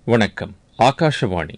வணக்கம் ஆகாஷவாணி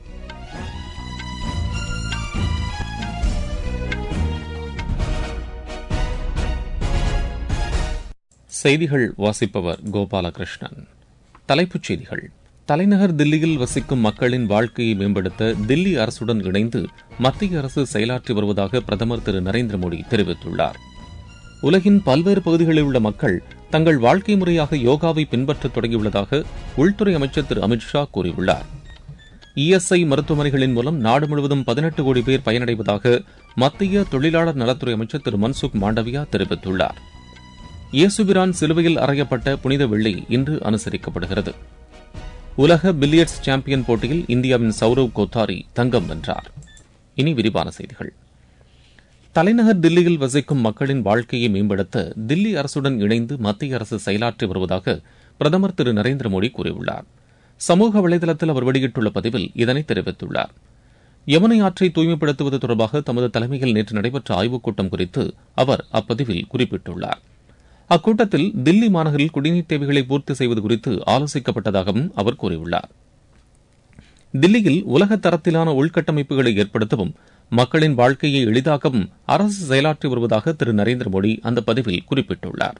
செய்திகள் வாசிப்பவர் கோபாலகிருஷ்ணன் தலைப்புச் செய்திகள் தலைநகர் தில்லியில் வசிக்கும் மக்களின் வாழ்க்கையை மேம்படுத்த தில்லி அரசுடன் இணைந்து மத்திய அரசு செயலாற்றி வருவதாக பிரதமர் திரு நரேந்திர மோடி தெரிவித்துள்ளார் உலகின் பல்வேறு பகுதிகளில் உள்ள மக்கள் தங்கள் வாழ்க்கை முறையாக யோகாவை பின்பற்றத் தொடங்கியுள்ளதாக உள்துறை அமைச்சர் திரு அமித் ஷா கூறியுள்ளார் இஎஸ்ஐ மருத்துவமனைகளின் மூலம் நாடு முழுவதும் பதினெட்டு கோடி பேர் பயனடைவதாக மத்திய தொழிலாளர் நலத்துறை அமைச்சர் திரு மன்சுக் மாண்டவியா தெரிவித்துள்ளார் இயேசுபிரான் சிலுவையில் அறையப்பட்ட புனித வெள்ளி இன்று அனுசரிக்கப்படுகிறது உலக பில்லியர்ட்ஸ் சாம்பியன் போட்டியில் இந்தியாவின் சௌரவ் கோத்தாரி தங்கம் வென்றார் இனி விரிவான செய்திகள் தலைநகர் தில்லியில் வசிக்கும் மக்களின் வாழ்க்கையை மேம்படுத்த தில்லி அரசுடன் இணைந்து மத்திய அரசு செயலாற்றி வருவதாக பிரதமர் திரு நரேந்திர மோடி கூறியுள்ளார் சமூக வலைதளத்தில் அவர் வெளியிட்டுள்ள பதிவில் இதனை தெரிவித்துள்ளார் யமுனை ஆற்றை தூய்மைப்படுத்துவது தொடர்பாக தமது தலைமையில் நேற்று நடைபெற்ற ஆய்வுக் கூட்டம் குறித்து அவர் அப்பதிவில் குறிப்பிட்டுள்ளார் அக்கூட்டத்தில் தில்லி மாநகரில் குடிநீர் தேவைகளை பூர்த்தி செய்வது குறித்து ஆலோசிக்கப்பட்டதாகவும் அவர் கூறியுள்ளார் தில்லியில் உலக தரத்திலான உள்கட்டமைப்புகளை ஏற்படுத்தவும் மக்களின் வாழ்க்கையை எளிதாக்கவும் அரசு செயலாற்றி வருவதாக திரு நரேந்திர மோடி அந்த பதிவில் குறிப்பிட்டுள்ளார்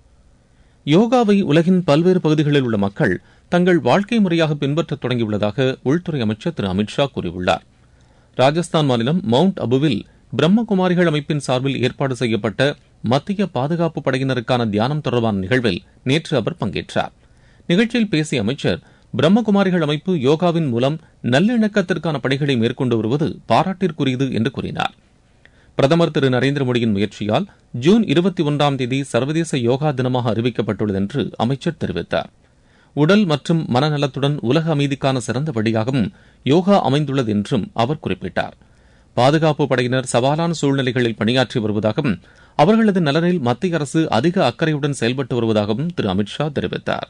யோகாவை உலகின் பல்வேறு பகுதிகளில் உள்ள மக்கள் தங்கள் வாழ்க்கை முறையாக பின்பற்றத் தொடங்கியுள்ளதாக உள்துறை அமைச்சர் திரு அமித் ஷா கூறியுள்ளார் ராஜஸ்தான் மாநிலம் மவுண்ட் அபுவில் பிரம்மகுமாரிகள் அமைப்பின் சார்பில் ஏற்பாடு செய்யப்பட்ட மத்திய பாதுகாப்பு படையினருக்கான தியானம் தொடர்பான நிகழ்வில் நேற்று அவர் பங்கேற்றார் நிகழ்ச்சியில் பேசிய அமைச்சர் பிரம்மகுமாரிகள் அமைப்பு யோகாவின் மூலம் நல்லிணக்கத்திற்கான பணிகளை மேற்கொண்டு வருவது பாராட்டிற்குரியது என்று கூறினார் பிரதமர் திரு நரேந்திர மோடியின் முயற்சியால் ஜூன் இருபத்தி ஒன்றாம் தேதி சர்வதேச யோகா தினமாக அறிவிக்கப்பட்டுள்ளது என்று அமைச்சர் தெரிவித்தார் உடல் மற்றும் மனநலத்துடன் உலக அமைதிக்கான சிறந்த வழியாகவும் யோகா அமைந்துள்ளது என்றும் அவர் குறிப்பிட்டார் பாதுகாப்பு படையினர் சவாலான சூழ்நிலைகளில் பணியாற்றி வருவதாகவும் அவர்களது நலனில் மத்திய அரசு அதிக அக்கறையுடன் செயல்பட்டு வருவதாகவும் திரு அமித் ஷா தெரிவித்தார்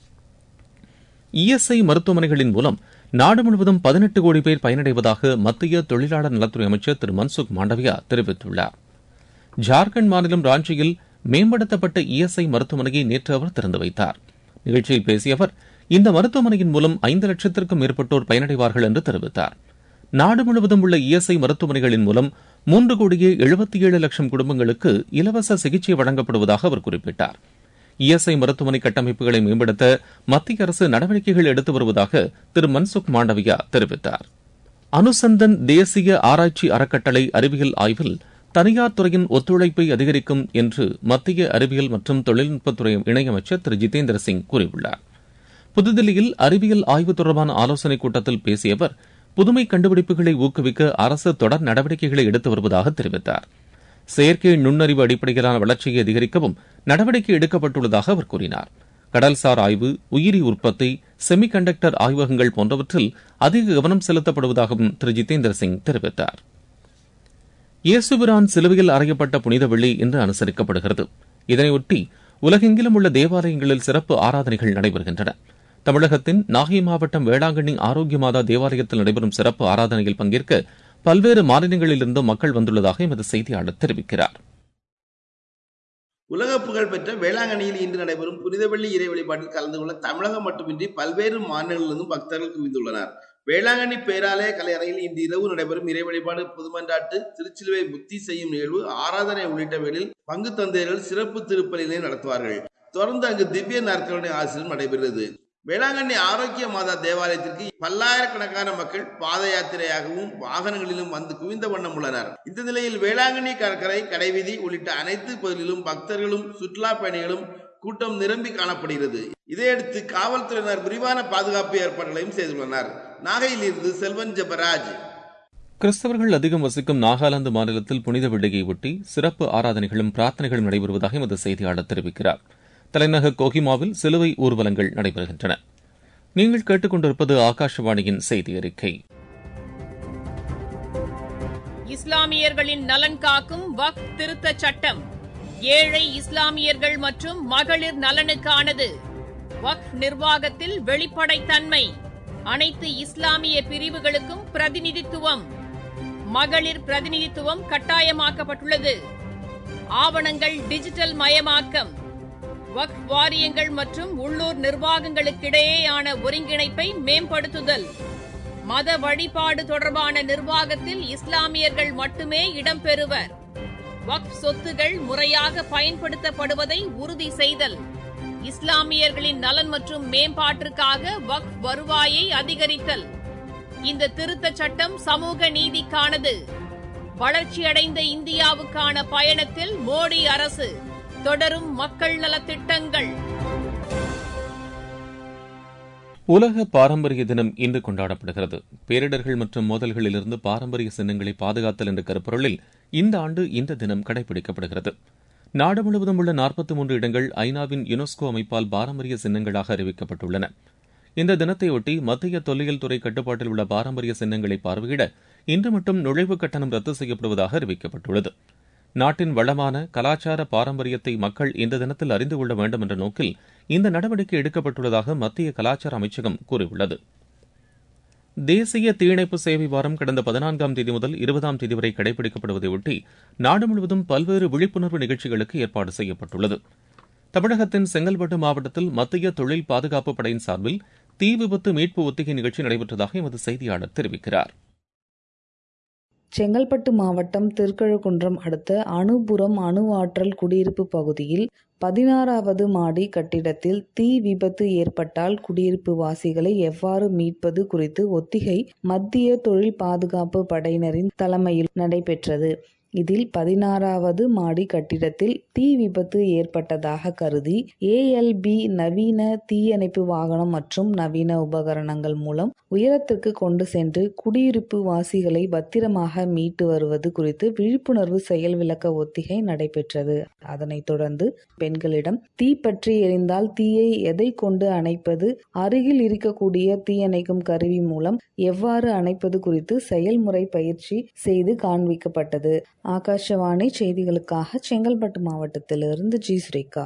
இஎஸ்ஐ மருத்துவமனைகளின் மூலம் நாடு முழுவதும் பதினெட்டு கோடி பேர் பயனடைவதாக மத்திய தொழிலாளர் நலத்துறை அமைச்சர் திரு மன்சுக் மாண்டவியா தெரிவித்துள்ளார் ஜார்க்கண்ட் மாநிலம் ராஞ்சியில் மேம்படுத்தப்பட்ட இஎஸ்ஐ மருத்துவமனையை நேற்று அவர் திறந்து வைத்தார் நிகழ்ச்சியில் பேசிய அவர் இந்த மருத்துவமனையின் மூலம் ஐந்து லட்சத்திற்கும் மேற்பட்டோர் பயனடைவார்கள் என்று தெரிவித்தார் நாடு முழுவதும் உள்ள இஎஸ்ஐ மருத்துவமனைகளின் மூலம் மூன்று கோடியே எழுபத்தி ஏழு லட்சம் குடும்பங்களுக்கு இலவச சிகிச்சை வழங்கப்படுவதாக அவர் குறிப்பிட்டார் இஎஸ்ஐ மருத்துவமனை கட்டமைப்புகளை மேம்படுத்த மத்திய அரசு நடவடிக்கைகள் எடுத்து வருவதாக திரு மன்சுக் மாண்டவியா தெரிவித்தார் அனுசந்தன் தேசிய ஆராய்ச்சி அறக்கட்டளை அறிவியல் ஆய்வில் தனியார் துறையின் ஒத்துழைப்பை அதிகரிக்கும் என்று மத்திய அறிவியல் மற்றும் தொழில்நுட்பத்துறை இணையமைச்சர் திரு ஜிதேந்திர சிங் கூறியுள்ளார் புதுதில்லியில் அறிவியல் ஆய்வு தொடர்பான ஆலோசனைக் கூட்டத்தில் பேசிய அவர் புதுமை கண்டுபிடிப்புகளை ஊக்குவிக்க அரசு தொடர் நடவடிக்கைகளை எடுத்து வருவதாக தெரிவித்தார் செயற்கை நுண்ணறிவு அடிப்படையிலான வளர்ச்சியை அதிகரிக்கவும் நடவடிக்கை எடுக்கப்பட்டுள்ளதாக அவர் கூறினார் கடல்சார் ஆய்வு உயிரி உற்பத்தி செமி கண்டக்டர் ஆய்வகங்கள் போன்றவற்றில் அதிக கவனம் செலுத்தப்படுவதாகவும் திரு ஜிதேந்திர சிங் தெரிவித்தார் இயேசுபிரான் சிலுவையில் அறையப்பட்ட புனித வெள்ளி இன்று அனுசரிக்கப்படுகிறது இதனையொட்டி உலகெங்கிலும் உள்ள தேவாலயங்களில் சிறப்பு ஆராதனைகள் நடைபெறுகின்றன தமிழகத்தின் நாகை மாவட்டம் வேளாங்கண்ணி ஆரோக்கிய மாதா தேவாலயத்தில் நடைபெறும் சிறப்பு ஆராதனையில் பங்கேற்க பல்வேறு மாநிலங்களிலிருந்து மக்கள் வந்துள்ளதாக எமது செய்தியாளர் தெரிவிக்கிறார் உலக புகழ்பெற்ற வேளாங்கண்ணியில் இன்று நடைபெறும் புனிதவெள்ளி இறை வழிபாட்டில் கலந்து கொள்ள தமிழகம் மட்டுமின்றி பல்வேறு மாநிலங்களிலிருந்தும் பக்தர்கள் குவிந்துள்ளனர் வேளாங்கண்ணி பேராலய கலையறையில் இன்று இரவு நடைபெறும் இறை வழிபாடு பொதுமன்றாட்டு திருச்சிலுவை புத்தி செய்யும் நிகழ்வு ஆராதனை உள்ளிட்டவைகளில் பங்கு தந்தையர்கள் சிறப்பு திருப்பலிகளை நடத்துவார்கள் தொடர்ந்து அங்கு திவ்ய நாற்களுடைய ஆசிரியம் நடைபெறுகிறது வேளாங்கண்ணி ஆரோக்கிய மாதா தேவாலயத்திற்கு பல்லாயிரக்கணக்கான மக்கள் பாத யாத்திரையாகவும் வாகனங்களிலும் வந்து குவிந்த வண்ணம் உள்ளனர் இந்த நிலையில் வேளாங்கண்ணி கடற்கரை கடைவீதி உள்ளிட்ட அனைத்து பகுதிகளிலும் பக்தர்களும் சுற்றுலா பயணிகளும் கூட்டம் நிரம்பி காணப்படுகிறது இதையடுத்து காவல்துறையினர் விரிவான பாதுகாப்பு ஏற்பாடுகளையும் செய்துள்ளனர் நாகையில் இருந்து செல்வன் ஜபராஜ் கிறிஸ்தவர்கள் அதிகம் வசிக்கும் நாகாலாந்து மாநிலத்தில் புனித வெள்ளியை ஒட்டி சிறப்பு ஆராதனைகளும் பிரார்த்தனைகளும் நடைபெறுவதாக எமது செய்தியாளர் தெரிவிக்கிறார் தலைநகர் கோஹிமாவில் சிலுவை ஊர்வலங்கள் நடைபெறுகின்றன நீங்கள் கேட்டுக்கொண்டிருப்பது ஆகாஷவாணியின் செய்தி அறிக்கை இஸ்லாமியர்களின் நலன் காக்கும் வக் திருத்த சட்டம் ஏழை இஸ்லாமியர்கள் மற்றும் மகளிர் நலனுக்கானது வக் நிர்வாகத்தில் வெளிப்படைத்தன்மை அனைத்து இஸ்லாமிய பிரிவுகளுக்கும் பிரதிநிதித்துவம் மகளிர் பிரதிநிதித்துவம் கட்டாயமாக்கப்பட்டுள்ளது ஆவணங்கள் டிஜிட்டல் மயமாக்கம் வக்ஃப் வாரியங்கள் மற்றும் உள்ளூர் நிர்வாகங்களுக்கிடையேயான ஒருங்கிணைப்பை மேம்படுத்துதல் மத வழிபாடு தொடர்பான நிர்வாகத்தில் இஸ்லாமியர்கள் மட்டுமே இடம்பெறுவர் வக்ஃப் சொத்துகள் முறையாக பயன்படுத்தப்படுவதை உறுதி செய்தல் இஸ்லாமியர்களின் நலன் மற்றும் மேம்பாட்டிற்காக வக்ஃப் வருவாயை அதிகரித்தல் இந்த திருத்தச் சட்டம் சமூக நீதிக்கானது வளர்ச்சியடைந்த இந்தியாவுக்கான பயணத்தில் மோடி அரசு தொடரும் மக்கள் நலத்திட்டங்கள் உலக பாரம்பரிய தினம் இன்று கொண்டாடப்படுகிறது பேரிடர்கள் மற்றும் மோதல்களிலிருந்து பாரம்பரிய சின்னங்களை பாதுகாத்தல் என்ற கருப்பொருளில் இந்த ஆண்டு இந்த தினம் கடைபிடிக்கப்படுகிறது நாடு முழுவதும் உள்ள நாற்பத்தி மூன்று இடங்கள் ஐநாவின் யுனெஸ்கோ அமைப்பால் பாரம்பரிய சின்னங்களாக அறிவிக்கப்பட்டுள்ளன இந்த தினத்தையொட்டி மத்திய தொல்லியல் துறை கட்டுப்பாட்டில் உள்ள பாரம்பரிய சின்னங்களை பார்வையிட இன்று மட்டும் நுழைவுக் கட்டணம் ரத்து செய்யப்படுவதாக அறிவிக்கப்பட்டுள்ளது நாட்டின் வளமான கலாச்சார பாரம்பரியத்தை மக்கள் இந்த தினத்தில் அறிந்து கொள்ள வேண்டும் என்ற நோக்கில் இந்த நடவடிக்கை எடுக்கப்பட்டுள்ளதாக மத்திய கலாச்சார அமைச்சகம் கூறியுள்ளது தேசிய தீயணைப்பு சேவை வாரம் கடந்த பதினான்காம் தேதி முதல் இருபதாம் தேதி வரை கடைபிடிக்கப்படுவதையொட்டி நாடு முழுவதும் பல்வேறு விழிப்புணர்வு நிகழ்ச்சிகளுக்கு ஏற்பாடு செய்யப்பட்டுள்ளது தமிழகத்தின் செங்கல்பட்டு மாவட்டத்தில் மத்திய தொழில் பாதுகாப்பு படையின் சார்பில் தீ விபத்து மீட்பு ஒத்திகை நிகழ்ச்சி நடைபெற்றதாக எமது செய்தியாளர் தெரிவிக்கிறார் செங்கல்பட்டு மாவட்டம் திருக்கழுக்குன்றம் அடுத்த அணுபுரம் அணு ஆற்றல் குடியிருப்பு பகுதியில் பதினாறாவது மாடி கட்டிடத்தில் தீ விபத்து ஏற்பட்டால் குடியிருப்பு வாசிகளை எவ்வாறு மீட்பது குறித்து ஒத்திகை மத்திய தொழில் பாதுகாப்பு படையினரின் தலைமையில் நடைபெற்றது இதில் பதினாறாவது மாடி கட்டிடத்தில் தீ விபத்து ஏற்பட்டதாக கருதி ஏஎல்பி நவீன தீயணைப்பு வாகனம் மற்றும் நவீன உபகரணங்கள் மூலம் உயரத்திற்கு கொண்டு சென்று குடியிருப்பு வாசிகளை பத்திரமாக மீட்டு வருவது குறித்து விழிப்புணர்வு செயல் விளக்க ஒத்திகை நடைபெற்றது அதனைத் தொடர்ந்து பெண்களிடம் தீ பற்றி எரிந்தால் தீயை எதை கொண்டு அணைப்பது அருகில் இருக்கக்கூடிய தீயணைக்கும் கருவி மூலம் எவ்வாறு அணைப்பது குறித்து செயல்முறை பயிற்சி செய்து காண்பிக்கப்பட்டது ஆகாஷவாணி செய்திகளுக்காக செங்கல்பட்டு மாவட்டத்திலிருந்து ஜி ஸ்ரீகா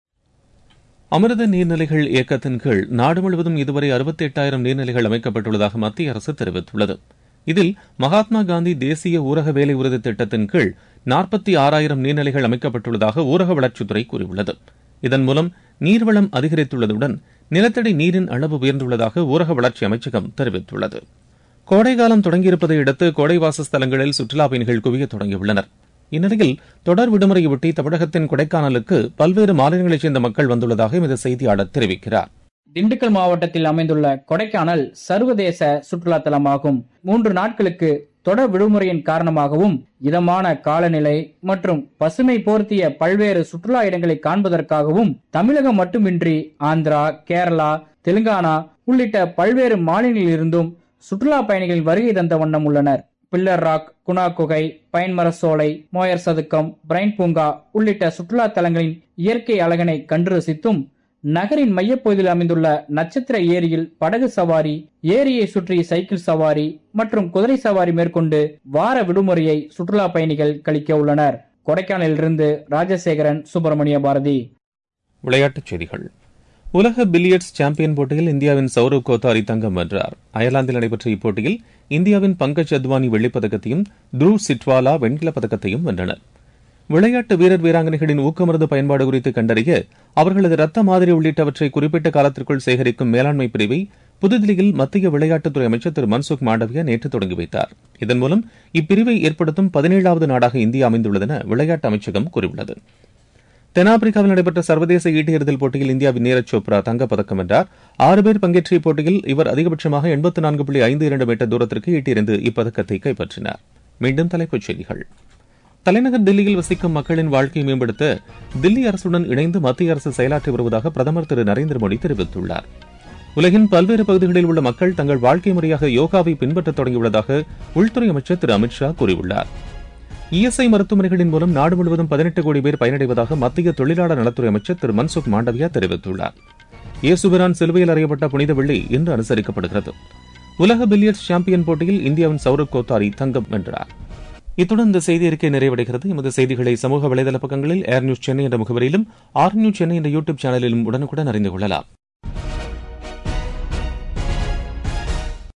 அமிர்த நீர்நிலைகள் இயக்கத்தின் கீழ் நாடு முழுவதும் இதுவரை அறுபத்தி எட்டாயிரம் நீர்நிலைகள் அமைக்கப்பட்டுள்ளதாக மத்திய அரசு தெரிவித்துள்ளது இதில் மகாத்மா காந்தி தேசிய ஊரக வேலை உறுதி திட்டத்தின் கீழ் நாற்பத்தி ஆறாயிரம் நீர்நிலைகள் அமைக்கப்பட்டுள்ளதாக ஊரக வளர்ச்சித்துறை கூறியுள்ளது இதன் மூலம் நீர்வளம் அதிகரித்துள்ளதுடன் நிலத்தடி நீரின் அளவு உயர்ந்துள்ளதாக ஊரக வளர்ச்சி அமைச்சகம் தெரிவித்துள்ளது கோடைக்காலம் தொடங்கியிருப்பதை அடுத்து கோடை வாசஸ்தலங்களில் சுற்றுலா பயணிகள் குவிய தொடங்கியுள்ளனர் இந்நிலையில் தொடர் விடுமுறையொட்டி தமிழகத்தின் கொடைக்கானலுக்கு பல்வேறு மாநிலங்களைச் சேர்ந்த மக்கள் வந்துள்ளதாக எமது செய்தியாளர் தெரிவிக்கிறார் திண்டுக்கல் மாவட்டத்தில் அமைந்துள்ள கொடைக்கானல் சர்வதேச சுற்றுலா தலமாகும் மூன்று நாட்களுக்கு தொடர் விடுமுறையின் காரணமாகவும் இதமான காலநிலை மற்றும் பசுமை போர்த்திய பல்வேறு சுற்றுலா இடங்களை காண்பதற்காகவும் தமிழகம் மட்டுமின்றி ஆந்திரா கேரளா தெலுங்கானா உள்ளிட்ட பல்வேறு மாநிலங்களிலிருந்தும் சுற்றுலா பயணிகள் வருகை தந்த வண்ணம் உள்ளனர் பில்லர் ராக் குணா குகை பைன்மர சோலை மோயர் சதுக்கம் பிரைன் பூங்கா உள்ளிட்ட சுற்றுலா தலங்களின் இயற்கை அழகனை கண்டு ரசித்தும் நகரின் மையப்பகுதியில் அமைந்துள்ள நட்சத்திர ஏரியில் படகு சவாரி ஏரியை சுற்றி சைக்கிள் சவாரி மற்றும் குதிரை சவாரி மேற்கொண்டு வார விடுமுறையை சுற்றுலா பயணிகள் கழிக்க உள்ளனர் கொடைக்கானலிலிருந்து ராஜசேகரன் சுப்பிரமணிய பாரதி விளையாட்டுச் செய்திகள் உலக பில்லியர்ட்ஸ் சாம்பியன் போட்டியில் இந்தியாவின் சௌரவ் கோத்தாரி தங்கம் வென்றார் அயர்லாந்தில் நடைபெற்ற இப்போட்டியில் இந்தியாவின் பங்கஜ் அத்வானி வெள்ளிப்பதக்கத்தையும் த்ருவ் சிட்வாலா வெண்கலப் பதக்கத்தையும் வென்றனர் விளையாட்டு வீரர் வீராங்கனைகளின் ஊக்கமருந்து பயன்பாடு குறித்து கண்டறிய அவர்களது ரத்த மாதிரி உள்ளிட்டவற்றை குறிப்பிட்ட காலத்திற்குள் சேகரிக்கும் மேலாண்மை பிரிவை புதுதில்லியில் மத்திய விளையாட்டுத்துறை அமைச்சர் திரு மன்சுக் மாண்டவியா நேற்று தொடங்கி வைத்தார் இதன் மூலம் இப்பிரிவை ஏற்படுத்தும் பதினேழாவது நாடாக இந்தியா அமைந்துள்ளதென விளையாட்டு அமைச்சகம் கூறியுள்ளது தென்னாப்பிரிக்காவில் நடைபெற்ற சர்வதேச ஈட்டியெறிதல் போட்டியில் இந்தியாவின் நீரஜ் சோப்ரா தங்கப்பதக்கம் வென்றார் ஆறு பேர் பங்கேற்ற இப்போட்டியில் இவர் அதிகபட்சமாக எண்பத்து நான்கு புள்ளி ஐந்து இரண்டு மீட்டர் தூரத்திற்கு ஈட்டியறிந்து இப்பதக்கத்தை கைப்பற்றினார் மீண்டும் தலைப்புச் செய்திகள் தலைநகர் தில்லியில் வசிக்கும் மக்களின் வாழ்க்கையை மேம்படுத்த தில்லி அரசுடன் இணைந்து மத்திய அரசு செயலாற்றி வருவதாக பிரதமர் திரு நரேந்திர மோடி தெரிவித்துள்ளார் உலகின் பல்வேறு பகுதிகளில் உள்ள மக்கள் தங்கள் வாழ்க்கை முறையாக யோகாவை பின்பற்றத் தொடங்கியுள்ளதாக உள்துறை அமைச்சர் திரு அமித்ஷா கூறியுள்ளார் இஎஸ்ஐ மருத்துவமனைகளின் மூலம் நாடு முழுவதும் பதினெட்டு கோடி பேர் பயனடைவதாக மத்திய தொழிலாளர் நலத்துறை அமைச்சர் திரு மன்சுக் மாண்டவியா தெரிவித்துள்ளார் இயேசுபிரான் சிலுவையில் அறியப்பட்ட புனித வெள்ளி இன்று அனுசரிக்கப்படுகிறது உலக பில்லியர்ட்ஸ் சாம்பியன் போட்டியில் இந்தியாவின் சௌரவ் கோத்தாரி தங்கம் வென்றார் இத்துடன் இந்த செய்தி அறிக்கை நிறைவடைகிறது எமது செய்திகளை சமூக வலைதள பக்கங்களில் ஏர் நியூஸ் சென்னை என்ற முகவரியிலும் ஆர் நியூஸ் சென்னை என்ற யூடியூப் சேனலிலும் உடனுக்குடன் அறிந்து கொள்ளலாம்